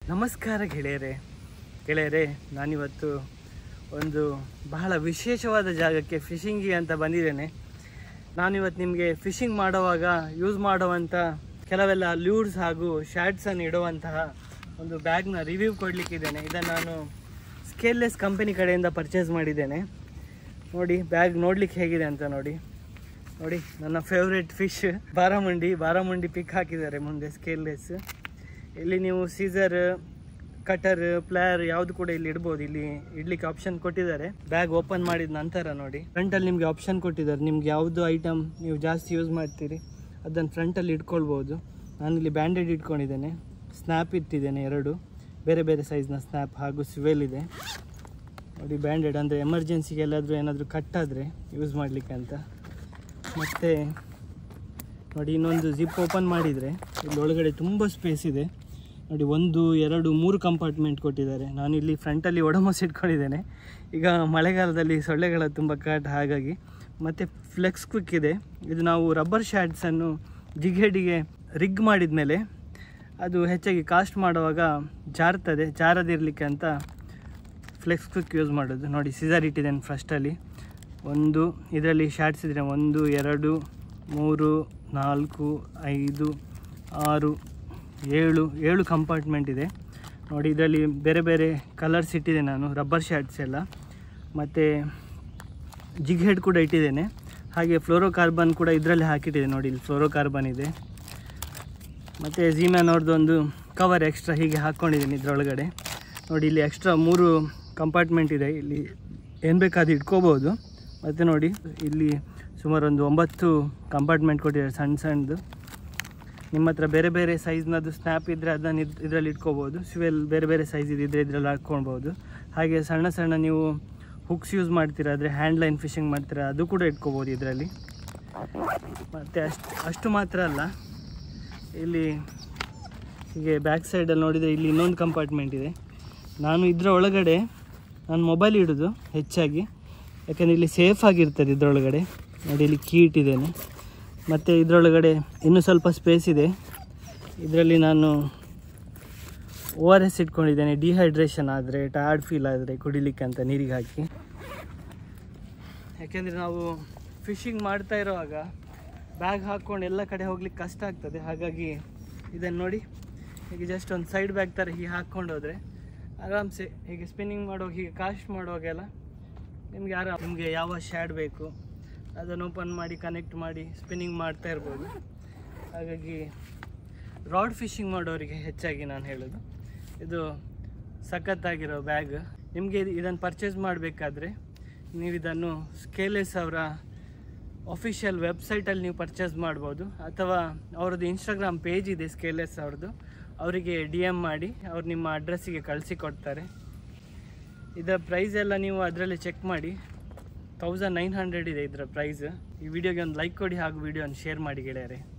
ನಮಸ್ಕಾರ ಗೆಳೆಯರೇ ಗೆಳೆಯರೇ ನಾನಿವತ್ತು ಒಂದು ಬಹಳ ವಿಶೇಷವಾದ ಜಾಗಕ್ಕೆ ಫಿಶಿಂಗಿಗೆ ಅಂತ ಬಂದಿದ್ದೇನೆ ನಾನಿವತ್ತು ನಿಮಗೆ ಫಿಶಿಂಗ್ ಮಾಡುವಾಗ ಯೂಸ್ ಮಾಡುವಂಥ ಕೆಲವೆಲ್ಲ ಲ್ಯೂರ್ಸ್ ಹಾಗೂ ಶಾರ್ಟ್ಸನ್ನು ಇಡುವಂತಹ ಒಂದು ಬ್ಯಾಗ್ನ ರಿವ್ಯೂ ಕೊಡಲಿಕ್ಕಿದ್ದೇನೆ ಇದನ್ನು ನಾನು ಸ್ಕೇಲ್ಲೆಸ್ ಕಂಪನಿ ಕಡೆಯಿಂದ ಪರ್ಚೇಸ್ ಮಾಡಿದ್ದೇನೆ ನೋಡಿ ಬ್ಯಾಗ್ ನೋಡ್ಲಿಕ್ಕೆ ಹೇಗಿದೆ ಅಂತ ನೋಡಿ ನೋಡಿ ನನ್ನ ಫೇವ್ರೆಟ್ ಫಿಶ್ ಬಾರಾಮುಂಡಿ ಬಾರಾಮುಂಡಿ ಪಿಕ್ ಹಾಕಿದ್ದಾರೆ ಮುಂದೆ ಸ್ಕೇಲ್ಲೆಸ್ ಇಲ್ಲಿ ನೀವು ಸೀಸರ್ ಕಟರ್ ಪ್ಲೇಯರ್ ಯಾವುದು ಕೂಡ ಇಲ್ಲಿ ಇಡ್ಬೋದು ಇಲ್ಲಿ ಇಡ್ಲಿಕ್ಕೆ ಆಪ್ಷನ್ ಕೊಟ್ಟಿದ್ದಾರೆ ಬ್ಯಾಗ್ ಓಪನ್ ಮಾಡಿದ ನಂತರ ನೋಡಿ ಫ್ರಂಟಲ್ಲಿ ನಿಮಗೆ ಆಪ್ಷನ್ ಕೊಟ್ಟಿದ್ದಾರೆ ನಿಮ್ಗೆ ಯಾವುದು ಐಟಮ್ ನೀವು ಜಾಸ್ತಿ ಯೂಸ್ ಮಾಡ್ತೀರಿ ಅದನ್ನು ಫ್ರಂಟಲ್ಲಿ ಇಟ್ಕೊಳ್ಬೋದು ನಾನಿಲ್ಲಿ ಬ್ಯಾಂಡೆಡ್ ಇಟ್ಕೊಂಡಿದ್ದೇನೆ ಸ್ನ್ಯಾಪ್ ಇಟ್ಟಿದ್ದೇನೆ ಎರಡು ಬೇರೆ ಬೇರೆ ಸೈಜ್ನ ಸ್ನ್ಯಾಪ್ ಹಾಗೂ ಸ್ವೆಲ್ ಇದೆ ನೋಡಿ ಬ್ಯಾಂಡೆಡ್ ಅಂದರೆ ಎಮರ್ಜೆನ್ಸಿಗೆ ಎಲ್ಲಾದರೂ ಏನಾದರೂ ಕಟ್ಟಾದರೆ ಯೂಸ್ ಮಾಡಲಿಕ್ಕೆ ಅಂತ ಮತ್ತು ನೋಡಿ ಇನ್ನೊಂದು ಜಿಪ್ ಓಪನ್ ಮಾಡಿದರೆ ಇಲ್ಲಿ ಒಳಗಡೆ ತುಂಬ ಸ್ಪೇಸ್ ಇದೆ ನೋಡಿ ಒಂದು ಎರಡು ಮೂರು ಕಂಪಾರ್ಟ್ಮೆಂಟ್ ಕೊಟ್ಟಿದ್ದಾರೆ ನಾನು ಇಲ್ಲಿ ಫ್ರಂಟಲ್ಲಿ ಒಡಮೋಸ್ ಇಟ್ಕೊಂಡಿದ್ದೇನೆ ಈಗ ಮಳೆಗಾಲದಲ್ಲಿ ಸೊಳ್ಳೆಗಳ ತುಂಬ ಕಾಟ ಹಾಗಾಗಿ ಮತ್ತು ಫ್ಲೆಕ್ಸ್ ಕ್ವಿಕ್ ಇದೆ ಇದು ನಾವು ರಬ್ಬರ್ ಶ್ಯಾಡ್ಸನ್ನು ಜಿಗೇಡಿಗೆ ರಿಗ್ ಮಾಡಿದ ಮೇಲೆ ಅದು ಹೆಚ್ಚಾಗಿ ಕಾಸ್ಟ್ ಮಾಡುವಾಗ ಜಾರ್ತದೆ ಜಾರದಿರಲಿಕ್ಕೆ ಅಂತ ಫ್ಲೆಕ್ಸ್ ಕ್ವಿಕ್ ಯೂಸ್ ಮಾಡೋದು ನೋಡಿ ಸಿಸರ್ ಇಟ್ಟಿದ್ದೇನೆ ಫಸ್ಟಲ್ಲಿ ಒಂದು ಇದರಲ್ಲಿ ಶಾರ್ಟ್ಸ್ ಇದ್ರೆ ಒಂದು ಎರಡು ಮೂರು ನಾಲ್ಕು ಐದು ಆರು ಏಳು ಏಳು ಕಂಪಾರ್ಟ್ಮೆಂಟ್ ಇದೆ ನೋಡಿ ಇದರಲ್ಲಿ ಬೇರೆ ಬೇರೆ ಕಲರ್ಸ್ ಇಟ್ಟಿದೆ ನಾನು ರಬ್ಬರ್ ಶಾರ್ಟ್ಸ್ ಎಲ್ಲ ಮತ್ತು ಜಿಗ್ ಹೆಡ್ ಕೂಡ ಇಟ್ಟಿದ್ದೇನೆ ಹಾಗೆ ಫ್ಲೋರೋ ಕಾರ್ಬನ್ ಕೂಡ ಇದರಲ್ಲಿ ಹಾಕಿಟ್ಟಿದೆ ನೋಡಿ ಇಲ್ಲಿ ಫ್ಲೋರೋ ಕಾರ್ಬನ್ ಇದೆ ಮತ್ತು ಝೀಮ್ಯಾನ್ ಅವ್ರದ್ದು ಒಂದು ಕವರ್ ಎಕ್ಸ್ಟ್ರಾ ಹೀಗೆ ಹಾಕ್ಕೊಂಡಿದ್ದೀನಿ ಇದರೊಳಗಡೆ ನೋಡಿ ಇಲ್ಲಿ ಎಕ್ಸ್ಟ್ರಾ ಮೂರು ಕಂಪಾರ್ಟ್ಮೆಂಟ್ ಇದೆ ಇಲ್ಲಿ ಏನು ಬೇಕಾದ್ರೂ ಇಟ್ಕೋಬೋದು ಮತ್ತು ನೋಡಿ ಇಲ್ಲಿ ಸುಮಾರು ಒಂದು ಒಂಬತ್ತು ಕಂಪಾರ್ಟ್ಮೆಂಟ್ ಕೊಟ್ಟಿದ್ದಾರೆ ಸಣ್ಣ ಸಣ್ಣದು ನಿಮ್ಮ ಹತ್ರ ಬೇರೆ ಬೇರೆ ಸೈಜ್ನದ್ದು ಸ್ನ್ಯಾಪ್ ಇದ್ದರೆ ಅದನ್ನು ಇದು ಇದರಲ್ಲಿ ಇಟ್ಕೋಬೋದು ಸ್ವೆಲ್ ಬೇರೆ ಬೇರೆ ಸೈಜ್ ಇದ್ದರೆ ಇದರಲ್ಲಿ ಹಾಕ್ಕೊಳ್ಬೋದು ಹಾಗೆ ಸಣ್ಣ ಸಣ್ಣ ನೀವು ಹುಕ್ಸ್ ಯೂಸ್ ಮಾಡ್ತೀರಾ ಆದರೆ ಹ್ಯಾಂಡ್ ಲೈನ್ ಫಿಶಿಂಗ್ ಮಾಡ್ತೀರಾ ಅದು ಕೂಡ ಇಟ್ಕೋಬೋದು ಇದರಲ್ಲಿ ಮತ್ತು ಅಷ್ಟು ಅಷ್ಟು ಮಾತ್ರ ಅಲ್ಲ ಇಲ್ಲಿ ಹೀಗೆ ಬ್ಯಾಕ್ ಸೈಡಲ್ಲಿ ನೋಡಿದರೆ ಇಲ್ಲಿ ಇನ್ನೊಂದು ಕಂಪಾರ್ಟ್ಮೆಂಟ್ ಇದೆ ನಾನು ಇದರ ಒಳಗಡೆ ನಾನು ಮೊಬೈಲ್ ಇಡೋದು ಹೆಚ್ಚಾಗಿ ಯಾಕಂದರೆ ಇಲ್ಲಿ ಸೇಫ್ ಆಗಿರ್ತದೆ ಇದರೊಳಗಡೆ ನೋಡಿ ಇಲ್ಲಿ ಕೀ ಇಟ್ಟಿದ್ದೇನೆ ಮತ್ತು ಇದರೊಳಗಡೆ ಇನ್ನೂ ಸ್ವಲ್ಪ ಸ್ಪೇಸ್ ಇದೆ ಇದರಲ್ಲಿ ನಾನು ಓ ಆರ್ ಎಸ್ ಇಟ್ಕೊಂಡಿದ್ದೇನೆ ಡಿಹೈಡ್ರೇಷನ್ ಆದರೆ ಟಯರ್ಡ್ ಫೀಲ್ ಆದರೆ ಕುಡಿಲಿಕ್ಕೆ ಅಂತ ನೀರಿಗೆ ಹಾಕಿ ಯಾಕೆಂದರೆ ನಾವು ಫಿಶಿಂಗ್ ಮಾಡ್ತಾ ಇರುವಾಗ ಬ್ಯಾಗ್ ಹಾಕ್ಕೊಂಡು ಎಲ್ಲ ಕಡೆ ಹೋಗ್ಲಿಕ್ಕೆ ಕಷ್ಟ ಆಗ್ತದೆ ಹಾಗಾಗಿ ಇದನ್ನು ನೋಡಿ ಹೀಗೆ ಜಸ್ಟ್ ಒಂದು ಸೈಡ್ ಬ್ಯಾಗ್ ಥರ ಹೀಗೆ ಹಾಕ್ಕೊಂಡು ಹೋದರೆ ಆರಾಮ್ಸೆ ಹೀಗೆ ಸ್ಪಿನ್ನಿಂಗ್ ಮಾಡುವಾಗ ಹೀಗೆ ಕಾಸ್ಟ್ ಮಾಡುವಾಗೆಲ್ಲ ನಿಮಗೆ ಆರಾಮ್ ನಿಮಗೆ ಯಾವ ಶ್ಯಾಡ್ ಬೇಕು ಅದನ್ನು ಓಪನ್ ಮಾಡಿ ಕನೆಕ್ಟ್ ಮಾಡಿ ಸ್ಪಿನ್ನಿಂಗ್ ಮಾಡ್ತಾ ಇರ್ಬೋದು ಹಾಗಾಗಿ ರಾಡ್ ಫಿಶಿಂಗ್ ಮಾಡೋರಿಗೆ ಹೆಚ್ಚಾಗಿ ನಾನು ಹೇಳೋದು ಇದು ಸಖತ್ತಾಗಿರೋ ಬ್ಯಾಗ್ ನಿಮಗೆ ಇದನ್ನು ಪರ್ಚೇಸ್ ಮಾಡಬೇಕಾದ್ರೆ ನೀವು ಇದನ್ನು ಸ್ಕೇಲೆಸ್ ಅವರ ಅಫಿಷಿಯಲ್ ವೆಬ್ಸೈಟಲ್ಲಿ ನೀವು ಪರ್ಚೇಸ್ ಮಾಡ್ಬೋದು ಅಥವಾ ಅವ್ರದ್ದು ಇನ್ಸ್ಟಾಗ್ರಾಮ್ ಪೇಜ್ ಇದೆ ಸ್ಕೇಲೆಸ್ ಅವ್ರದ್ದು ಅವರಿಗೆ ಡಿ ಎಮ್ ಮಾಡಿ ಅವ್ರು ನಿಮ್ಮ ಅಡ್ರೆಸ್ಸಿಗೆ ಕಳಿಸಿ ಕೊಡ್ತಾರೆ ಇದರ ಪ್ರೈಸ್ ಎಲ್ಲ ನೀವು ಅದರಲ್ಲಿ ಚೆಕ್ ಮಾಡಿ ತೌಸಂಡ್ ನೈನ್ ಹಂಡ್ರೆಡ್ ಇದೆ ಇದರ ಪ್ರೈಸ್ ಈ ವಿಡಿಯೋಗೆ ಒಂದು ಲೈಕ್ ಕೊಡಿ ಹಾಗೂ ವಿಡಿಯೋನ ಶೇರ್ ಮಾಡಿ ಗೆಳೆಯರೆ